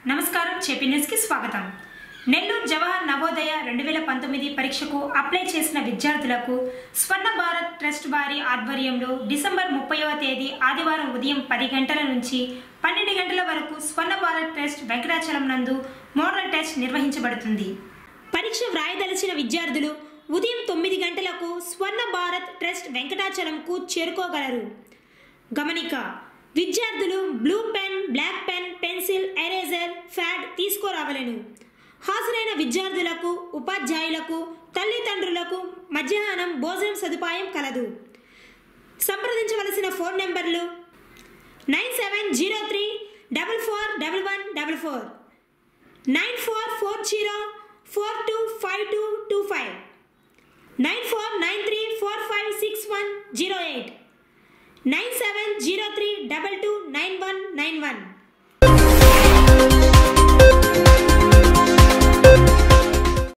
నమస్కారం చెప్పి న్యూస్కి స్వాగతం నెల్లూరు జవహర్ నవోదయ రెండు వేల పంతొమ్మిది పరీక్షకు అప్లై చేసిన విద్యార్థులకు స్వర్ణ భారత్ ట్రస్ట్ వారి ఆధ్వర్యంలో డిసెంబర్ ముప్పైవ తేదీ ఆదివారం ఉదయం పది గంటల నుంచి పన్నెండు గంటల వరకు స్వర్ణ భారత్ ట్రస్ట్ వెంకటాచలం నందు మోడల్ టెస్ట్ నిర్వహించబడుతుంది పరీక్ష వ్రాయదలిచిన విద్యార్థులు ఉదయం తొమ్మిది గంటలకు స్వర్ణ భారత్ ట్రస్ట్ వెంకటాచలంకు చేరుకోగలరు గమనిక విద్యార్థులు blue pen black pen pencil eraser pad తీసుకురావలను హాజరైన విద్యార్థులకు ఉపాధ్యాయులకు తల్లిదండ్రులకు మధ్యాహ్నం భోజనం సదుపాయం కలదు సంప్రదించవలసిన ఫోన్ నెంబర్లు nine seven zero three double four double one double four nine four four zero four two five two two five nine four nine three four five six one zero eight nine seven zero three double two nine one nine one